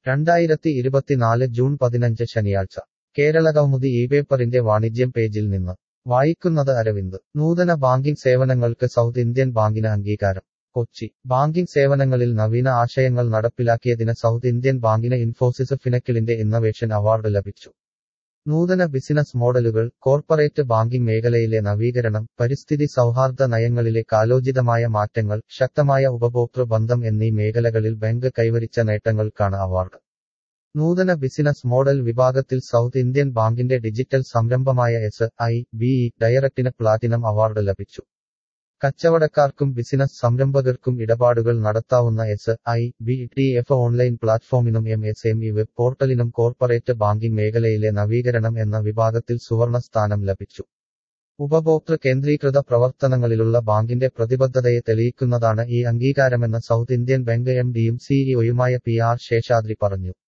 രണ്ടായിരത്തി ഇരുപത്തിനാല് ജൂൺ പതിനഞ്ച് ശനിയാഴ്ച കേരളകൗമുദി ഈ പേപ്പറിന്റെ വാണിജ്യം പേജിൽ നിന്ന് വായിക്കുന്നത് അരവിന്ദ് നൂതന ബാങ്കിംഗ് സേവനങ്ങൾക്ക് സൗത്ത് ഇന്ത്യൻ ബാങ്കിന് അംഗീകാരം കൊച്ചി ബാങ്കിംഗ് സേവനങ്ങളിൽ നവീന ആശയങ്ങൾ നടപ്പിലാക്കിയതിന് സൗത്ത് ഇന്ത്യൻ ബാങ്കിന് ഇൻഫോസിസ് ഫിനക്കിളിന്റെ ഇന്നവേഷൻ അവാർഡ് ലഭിച്ചു നൂതന ബിസിനസ് മോഡലുകൾ കോർപ്പറേറ്റ് ബാങ്കിംഗ് മേഖലയിലെ നവീകരണം പരിസ്ഥിതി സൗഹാർദ്ദ നയങ്ങളിലെ കാലോചിതമായ മാറ്റങ്ങൾ ശക്തമായ ഉപഭോക്തൃ ബന്ധം എന്നീ മേഖലകളിൽ ബാങ്ക് കൈവരിച്ച നേട്ടങ്ങൾക്കാണ് അവാർഡ് നൂതന ബിസിനസ് മോഡൽ വിഭാഗത്തിൽ സൗത്ത് ഇന്ത്യൻ ബാങ്കിന്റെ ഡിജിറ്റൽ സംരംഭമായ എസ് ഐ ബി ഇ ഡയറക്ടിന് പ്ലാറ്റിനം അവാർഡ് ലഭിച്ചു കച്ചവടക്കാർക്കും ബിസിനസ് സംരംഭകർക്കും ഇടപാടുകൾ നടത്താവുന്ന S I B T F online പ്ലാറ്റ്ഫോമിനും M S M E web പോർട്ടലിനും കോർപ്പറേറ്റ് ബാങ്കിംഗ് മേഖലയിലെ നവീകരണം എന്ന വിഭാഗത്തിൽ സുവർണ സ്ഥാനം ലഭിച്ചു ഉപഭോക്തൃ കേന്ദ്രീകൃത പ്രവർത്തനങ്ങളിലുള്ള ബാങ്കിന്റെ പ്രതിബദ്ധതയെ തെളിയിക്കുന്നതാണ് ഈ അംഗീകാരമെന്ന് സൗത്ത് ഇന്ത്യൻ ബാങ്ക് എം ഡിയും സിഇഒയുമായ പി ആർ ശേഷാദ്രി പറഞ്ഞു